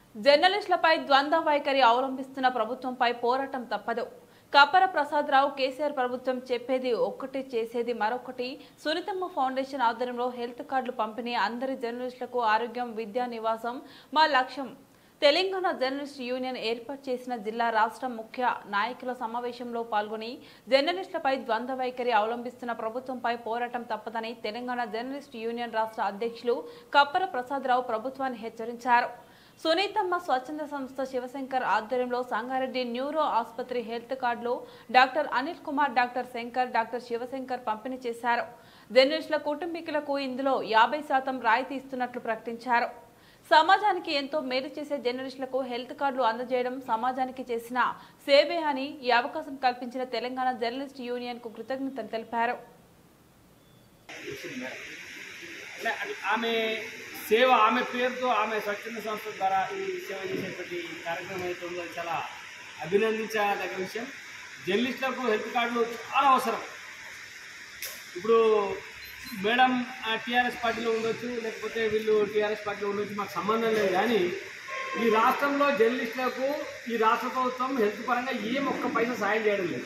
జర్నలిస్టులపై ద్వంద్వ వైఖరి అవలంబిస్తున్న ప్రభుత్వంపై పోరాటం తప్పదు కప్పర ప్రసాదరావు కేసీఆర్ ప్రభుత్వం చెప్పేది ఒక్కటి చేసేది మరొకటి సునీతమ్మ ఫౌండేషన్ ఆధ్వర్యంలో హెల్త్ కార్డులు పంపిణీ అందరి జర్నలిస్టులకు ఆరోగ్యం విద్యా నివాసం మా లక్ష్యం తెలంగాణ జర్నలిస్ట్ యూనియన్ ఏర్పాటు చేసిన జిల్లా రాష్ట్ర ముఖ్య నాయకుల సమావేశంలో పాల్గొని జర్నలిస్టులపై ద్వంద్వ వైఖరి అవలంబిస్తున్న ప్రభుత్వంపై పోరాటం తప్పదని తెలంగాణ జర్నలిస్ట్ యూనియన్ రాష్ట్ర అధ్యక్షులు కప్పర ప్రసాదరావు ప్రభుత్వాన్ని హెచ్చరించారు సునీతమ్మ స్వచ్ఛంద సంస్థ శివశంకర్ ఆధ్వర్యంలో సంగారెడ్డి న్యూరో ఆసుపత్రి హెల్త్ కార్డులో doctor Anil Kumar doctor Shankar doctor Sivashankar పంపిణీ చేశారు జర్నలిస్టుల కుటుంబీకులకు ఇందులో యాభై శాతం రాయితీ ఇస్తున్నట్లు ప్రకటించారు సమాజానికి ఎంతో మేలు చేసే జర్నలిస్టులకు హెల్త్ కార్డులు అందజేయడం సమాజానికి చేసిన సేవే అని ఈ అవకాశం కల్పించిన తెలంగాణ జర్నలిస్ట్ యూనియన్ కు కృతజ్ఞతలు తెలిపారు అంటే అది ఆమె సేవ ఆమె పేరుతో ఆమె స్వచ్ఛంద సంస్థ ద్వారా ఈ సేవ చేసేటువంటి కార్యక్రమం అయితే ఉందో అది చాలా అభినందించదగ్గ విషయం జర్నలిస్టులకు హెల్త్ కార్డులు చాలా అవసరం ఇప్పుడు మేడం టీఆర్ఎస్ పార్టీలో ఉండొచ్చు లేకపోతే వీళ్ళు టీఆర్ఎస్ పార్టీలో ఉండొచ్చు మాకు సంబంధం లేదు కానీ ఈ రాష్ట్రంలో జర్నలిస్టులకు ఈ రాష్ట్ర ప్రభుత్వం హెల్త్ పరంగా ఏం ఒక్క పైసా సాయం చేయడం లేదు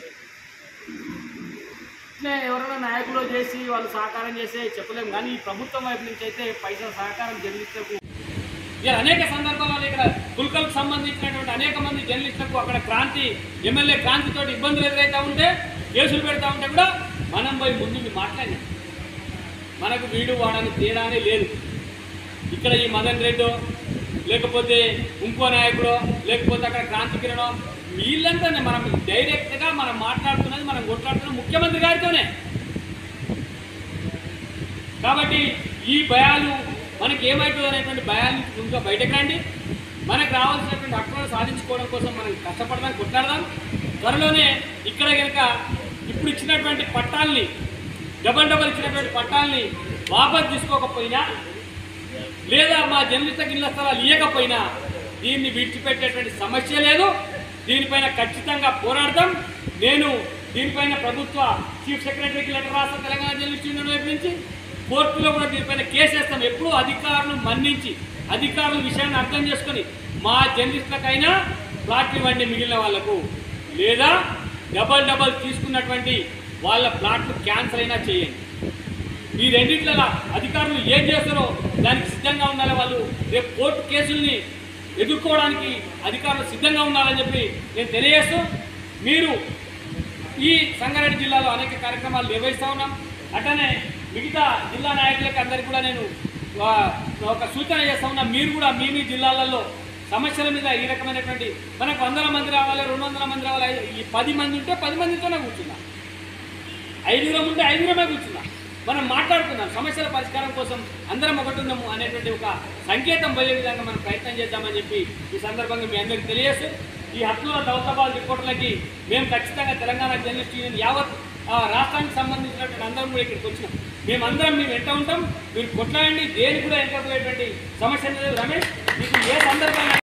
ఇట్లే ఎవరైనా నాయకులు చేసి వాళ్ళు సహకారం చేస్తే చెప్పలేము కానీ ఈ ప్రభుత్వం వైపు నుంచి అయితే పైసా సహకారం జర్నలిస్టులకు ఇలా అనేక సందర్భాలలో ఇక్కడ కుల్కలకు సంబంధించినటువంటి అనేక మంది జర్నలిస్టులకు అక్కడ క్రాంతి ఎమ్మెల్యే క్రాంతితో ఇబ్బందులు ఎదురైతా ఉంటే కేసులు పెడతా ఉంటే కూడా మనం పోయి ముందుకు మాట్లాడి మనకు వీడు వాడని తేడానే లేదు ఇక్కడ ఈ మదన్ రెడ్డో లేకపోతే ఇంకో నాయకుడో లేకపోతే అక్కడ క్రాంతి కిరణో వీళ్ళంతా మనం డైరెక్ట్గా మనం మాట్లాడుతున్నది మనం కొట్లాడుతున్నది ముఖ్యమంత్రి గారితోనే కాబట్టి ఈ భయాలు మనకి ఏమవుతుంది అనేటువంటి భయాలు ఇంకా బయటకు రండి మనకు రావాల్సినటువంటి హక్కులను సాధించుకోవడం కోసం మనం కష్టపడదాం కొట్లాడదాం త్వరలోనే ఇక్కడ కనుక ఇప్పుడు ఇచ్చినటువంటి పట్టాలని డబల్ డబల్ ఇచ్చినటువంటి పట్టాలని వాపస్ తీసుకోకపోయినా లేదా మా జర్నలిస్టులకు ఇళ్ల స్థలాలు ఇవ్వకపోయినా దీన్ని విడిచిపెట్టేటువంటి సమస్య లేదు దీనిపైన ఖచ్చితంగా పోరాడతాం నేను దీనిపైన ప్రభుత్వ చీఫ్ సెక్రటరీకి లెటర్ రాస్తా తెలంగాణ జర్నలిస్ట్ యూనియన్ వైపు నుంచి కోర్టులో కూడా దీనిపైన కేసు వేస్తాం ఎప్పుడూ అధికారులను మన్నించి అధికారుల విషయాన్ని అర్థం చేసుకొని మా జర్నలిస్టులకైనా ప్లాట్లు ఇవ్వండి మిగిలిన వాళ్ళకు లేదా డబల్ డబల్ తీసుకున్నటువంటి వాళ్ళ ప్లాట్లు క్యాన్సిల్ అయినా చేయండి ఈ రెండిట్ల అధికారులు ఏం చేస్తారో దానికి సిద్ధంగా ఉండాలి వాళ్ళు రేపు కోర్టు కేసుల్ని ఎదుర్కోవడానికి అధికారులు సిద్ధంగా ఉండాలని చెప్పి నేను తెలియజేస్తూ మీరు ఈ సంగారెడ్డి జిల్లాలో అనేక కార్యక్రమాలు నిర్వహిస్తూ ఉన్నాం అట్లనే మిగతా జిల్లా నాయకులకి అందరికీ కూడా నేను ఆ, ఒక సూచన చేస్తా ఉన్నా మీరు కూడా మీ మీ జిల్లాలలో సమస్యల మీద ఈ రకమైనటువంటి మనకు వందల మంది రావాలి రెండు వందల మంది రావాలి ఈ పది మంది ఉంటే పది మందితోనే కూర్చున్నాం ఐదుగురం ఉంటే ఐదుగురమే కూర్చున్నాం మనం మాట్లాడుకుందాం సమస్యల పరిష్కారం కోసం అందరం ఒకటి ఉన్నాము అనేటువంటి ఒక సంకేతం పోయే విధంగా మనం ప్రయత్నం చేద్దామని చెప్పి ఈ సందర్భంగా మీ అందరికీ తెలియజేస్తూ ఈ హక్కుల దౌతాబాద్ రిపోర్టులకి మేము ఖచ్చితంగా తెలంగాణ జర్నలిస్ట్ యూనియన్ యావత్ ఆ, రాష్ట్రానికి సంబంధించినటువంటి అందరం కూడా ఇక్కడికి వచ్చినాం మేమందరం మేము వెంట ఉంటాం మీరు కొట్లాడండి దేనికి కూడా ఎంటర్ పోయేటువంటి సమస్య లేదు రమేష్ మీకు ఏ సందర్భంగా